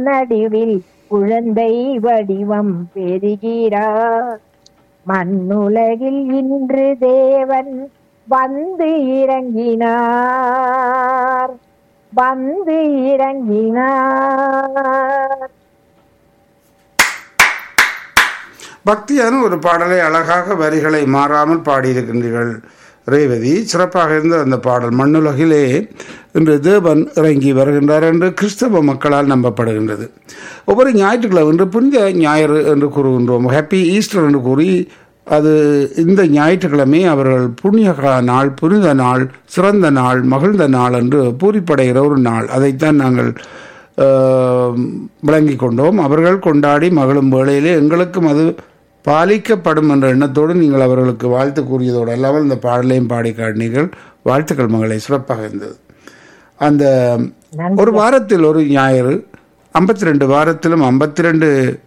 நடுவில் குழந்தை வடிவம் பெறுகிறார் மண்ணுலகில் இன்று தேவன் வந்து இறங்கினார் வந்து இறங்கினார் பக்தியான ஒரு பாடலை அழகாக வரிகளை மாறாமல் பாடியிருக்கின்றீர்கள் ரேவதி சிறப்பாக இருந்த அந்த பாடல் மண்ணுலகிலே இன்று தேவன் இறங்கி வருகின்றார் என்று கிறிஸ்தவ மக்களால் நம்பப்படுகின்றது ஒவ்வொரு ஞாயிற்றுக்கிழமை இன்று புனித ஞாயிறு என்று கூறுகின்றோம் ஹாப்பி ஈஸ்டர் என்று கூறி அது இந்த ஞாயிற்றுக்கிழமை அவர்கள் புண்ணிய கா- நாள் புனித நாள் சிறந்த நாள் மகிழ்ந்த நாள் என்று பூரிப்படைகிற ஒரு நாள் அதைத்தான் நாங்கள் ஆஹ், விளங்கிக் கொண்டோம் அவர்கள் கொண்டாடி மகிழும் வேளையிலே எங்களுக்கும் அது பாலிக்கப்படும் என்ற எண்ணத்தோடு நீங்கள் அவர்களுக்கு வாழ்த்து கூறியதோடு அல்லாமல் இந்த பாடலையும் பாடி காட்டினீர்கள் வாழ்த்துக்கள் மகளை சிறப்பாக இருந்தது அந்த ஒரு வாரத்தில் ஒரு ஞாயிறு ஐம்பத்தி ரெண்டு வாரத்திலும் ஐம்பத்தி ரெண்டு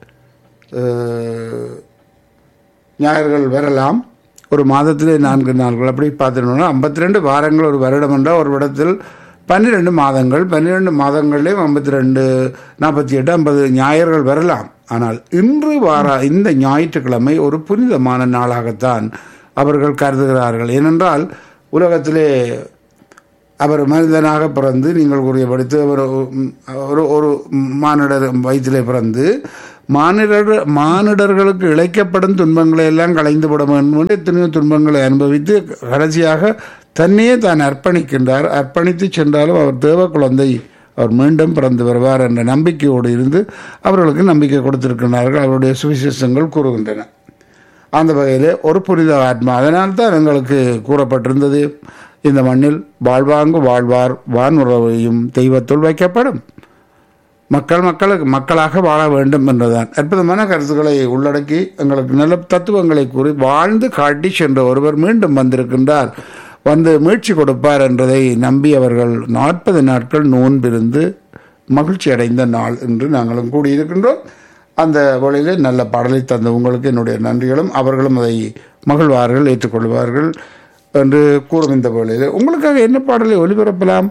ஞாயிறுகள் வரலாம் ஒரு மாதத்திலே நான்கு நாட்கள் அப்படி பார்த்துட்டோம்னா ஐம்பத்தி ரெண்டு வாரங்கள் ஒரு வருடம் என்றால் ஒரு இடத்தில் பன்னிரெண்டு மாதங்கள் பன்னிரெண்டு மாதங்கள்லேயும் ஐம்பத்தி ரெண்டு நாற்பத்தி எட்டு ஐம்பது ஞாயிறுகள் வரலாம் ஆனால் இன்று வார இந்த ஞாயிற்றுக்கிழமை ஒரு புனிதமான நாளாகத்தான் அவர்கள் கருதுகிறார்கள் ஏனென்றால் உலகத்திலே அவர் மனிதனாக பிறந்து நீங்கள் கூறிய படித்து அவர் ஒரு ஒரு மானிடர் வயிற்றிலே பிறந்து மானிடர் மானிடர்களுக்கு இழைக்கப்படும் துன்பங்களை எல்லாம் களைந்து விட வேண்டும் என்று எத்தனையோ துன்பங்களை அனுபவித்து கடைசியாக தன்னையே தான் அர்ப்பணிக்கின்றார் அர்ப்பணித்து சென்றாலும் அவர் தேவ குழந்தை அவர் மீண்டும் பிறந்து வருவார் என்ற நம்பிக்கையோடு இருந்து அவர்களுக்கு நம்பிக்கை கொடுத்திருக்கிறார்கள் அவருடைய சுவிசேஷங்கள் கூறுகின்றன அந்த வகையில் ஒரு புனித ஆத்மா அதனால் தான் எங்களுக்கு கூறப்பட்டிருந்தது இந்த மண்ணில் வாழ்வாங்கு வாழ்வார் வானுறவையும் தெய்வத்துள் வைக்கப்படும் மக்கள் மக்களுக்கு மக்களாக வாழ வேண்டும் என்றுதான் அற்புதமான கருத்துக்களை உள்ளடக்கி எங்களுக்கு நல்ல தத்துவங்களை கூறி வாழ்ந்து காட்டி சென்ற ஒருவர் மீண்டும் வந்திருக்கின்றார் வந்து மீட்சி கொடுப்பார் என்றதை நம்பி அவர்கள் நாற்பது நாட்கள் நோன்பிருந்து மகிழ்ச்சி அடைந்த நாள் என்று நாங்களும் கூடியிருக்கின்றோம் அந்த வழியிலே நல்ல பாடலை தந்த உங்களுக்கு என்னுடைய நன்றிகளும் அவர்களும் அதை மகிழ்வார்கள் ஏற்றுக்கொள்வார்கள் என்று கூறும் இந்த வேளையில் உங்களுக்காக என்ன பாடலை ஒலிபரப்பலாம்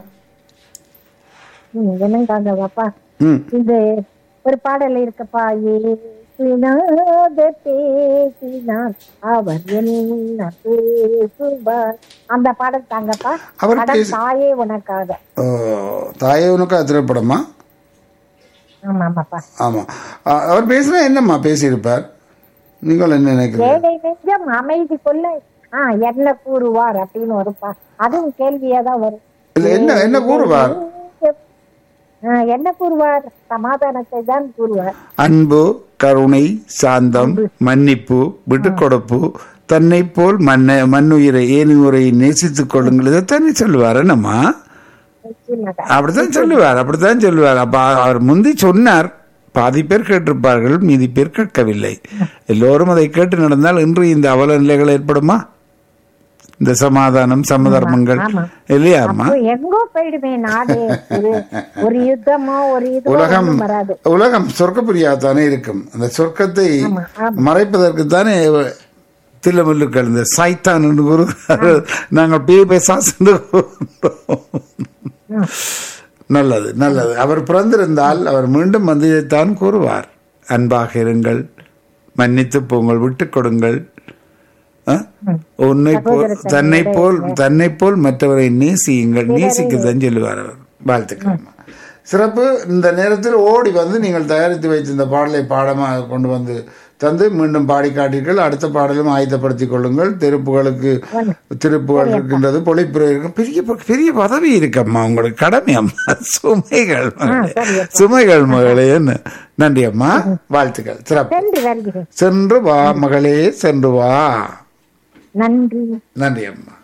ம், என்னங்காங்க பாப்பா ம் இது ஒரு பாடல் இருக்கப்பா ஏசினாத பேசினார் அவர் என்ன பேசுவார் அந்த பாடல் தாங்கப்பா அவர் கடல் பேசு- தாயே உனக்காக ஓ, தாயே உனக்கா திரைப்படமா ஆமா ஆமாப்பா ஆமாம் அவர் பேசுனா என்னம்மா பேசியிருப்பார் நீங்கள் என்ன நினைக்கிறீங்க ஏழை நெஞ்சம் அமைதி கொள்ள ஆ என்ன கூறுவார் அப்படின்னு வருப்பா அதுவும் கேள்வியா தான் வரும் இல்ல என்ன என்ன கூறுவார் ஆ, என்ன கூறுவார் சமாதானத்தை தான் கூறுவார் அன்பு கருணை சாந்தம் மன்னிப்பு விட்டுக்கொடுப்பு தன்னை போல் மன்ன மண்ணுயிரை ஏனுயிரை நேசித்துக் கொள்ளுங்கள் இதைத்தானே சொல்லுவார் என்னம்மா நிச்சயமாக. அப்படித்தான் சொல்லுவார் அப்படித்தான் சொல்லுவார் அப்ப அவர் முந்தி சொன்னார் பாதி பேர் கேட்டிருப்பார்கள் மீதி பேர் கேட்கவில்லை எல்லோரும் அதை கேட்டு நடந்தால் இன்று இந்த அவல நிலைகள் ஏற்படுமா இந்த சமாதானம் சமதர்மங்கள் ஆமா. இல்லையாம்மா அப்போ எங்கோ போயிடுமே நாடு ஒரு ஒரு யுத்தமோ ஒரு இது உலகம் வராது உலகம் சொர்க்கப்பிரியாதானே இருக்கும் அந்த சொர்க்கத்தை ஆமா, ஆமா. மறைப்பதற்கு தானே தில்லமுல்லுக்கள் இந்த சைத்தான் என்று கூறுகிறார்கள் நாங்கள் பேய் பேசாஸ் என்று கூறுகிறோம். ம். நல்லது நல்லது அவர் பிறந்திருந்தால் அவர் மீண்டும் வந்து இதைத்தான் கூறுவார் அன்பாக இருங்கள் மன்னித்து போங்கள் விட்டுக் கொடுங்கள் ஆ? உன்னை போல் தன்னை போல் தன்னை போல் மற்றவரை நேசியுங்கள் நேசிக்கத்தான் சொல்லுவார் அவர் வாழ்த்துக்கள் சிறப்பு இந்த நேரத்தில் ஓடி வந்து நீங்கள் தயாரித்து வைத்த இந்த பாடலை பாடமாக கொண்டு வந்து தந்து மீண்டும் பாடி காட்டீர்கள் அடுத்த பாடலும் ஆயத்தப்படுத்திக் கொள்ளுங்கள் திருப்புகளுக்கு திருப்புகள் இருக்கின்றது பொழிப்புரை இருக்கு பெரிய ப- பெரிய பதவி இருக்கம்மா உங்களுக்கு கடமை அம்மா சுமைகள் மகளே. சுமைகள் மகளே என்ன நன்றி அம்மா வாழ்த்துக்கள் சிறப்பு சென்று வருகிறேன் சென்று வா மகளே சென்று வா நன்றி நன்றி அம்மா